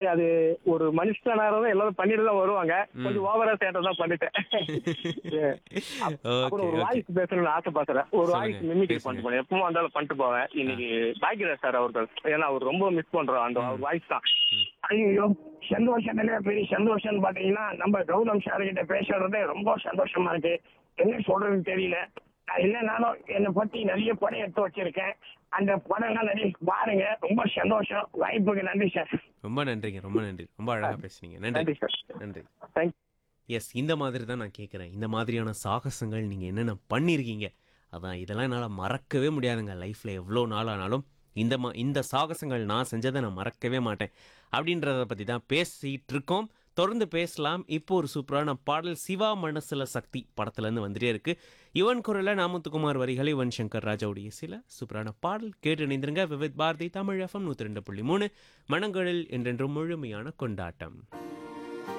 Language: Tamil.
அது ஒரு மனுஷனாரதான் எல்லாரும் பண்ணிட்டு தான் வருவாங்க கொஞ்சம் ஓவரா சேட்டை தான் பண்ணிட்டேன் அப்புறம் ஒரு ஓகே வாய்ஸ் பேசணும்னு ஆசைப்படுறேன் ஒரு சொல்லுங்க, வாய்ஸ் மிமிக்ரி பேசுங்க. பண்ணிட்டு போனேன் எப்பவும் வந்தாலும் பண்ணிட்டு போவேன் இன்னைக்கு பாக்கியராஜ் சார் அவர்கள் ஏன்னா அவர் ரொம்ப மிஸ் பண்றோம் அந்த அவர் வாய்ஸ் தான் ஐயோ சந்தோஷத்துல பெரிய சந்தோஷம் பாத்தீங்கன்னா நம்ம கௌதம் சார் கிட்ட பேசுறதே ரொம்ப சந்தோஷமா இருக்கு என்ன சொல்றதுன்னு தெரியல நான் இல்லைனாலும் என்னை பத்தி நிறைய படம் எடுத்து வச்சிருக்கேன் அந்த படம்லாம் நிறைய பாருங்க ரொம்ப சந்தோஷம் வாய்ப்புக்கு நன்றி சார் ரொம்ப நன்றிங்க ரொம்ப நன்றி ரொம்ப அழகா பேசுனீங்க நன்றி நன்றி சார் நன்றி தேங்க்யூ எஸ் இந்த மாதிரி தான் நான் கேட்குறேன் இந்த மாதிரியான சாகசங்கள் நீங்கள் என்னென்ன பண்ணியிருக்கீங்க அதான் இதெல்லாம் என்னால் மறக்கவே முடியாதுங்க லைஃப்பில் எவ்வளோ நாள் ஆனாலும் இந்த மா இந்த சாகசங்கள் நான் செஞ்சதை நான் மறக்கவே மாட்டேன் அப்படின்றத பற்றி தான் பேசிகிட்டு இருக்கோம் தொடர்ந்து பேசலாம் இப்போ ஒரு சூப்பரான பாடல் சிவா மனசுல சக்தி படத்துலேருந்து வந்துட்டே இருக்கு யுவன் குரல நாமத்துக்குமார் வரிகள் யுவன் சங்கர் ராஜாவுடைய சில சூப்பரான பாடல் கேட்டு இணைந்திருங்க விவித் பாரதி தமிழ் எஃப்எம் நூற்றி ரெண்டு புள்ளி மூணு மனங்களில் என்றென்றும் முழுமையான கொண்டாட்டம்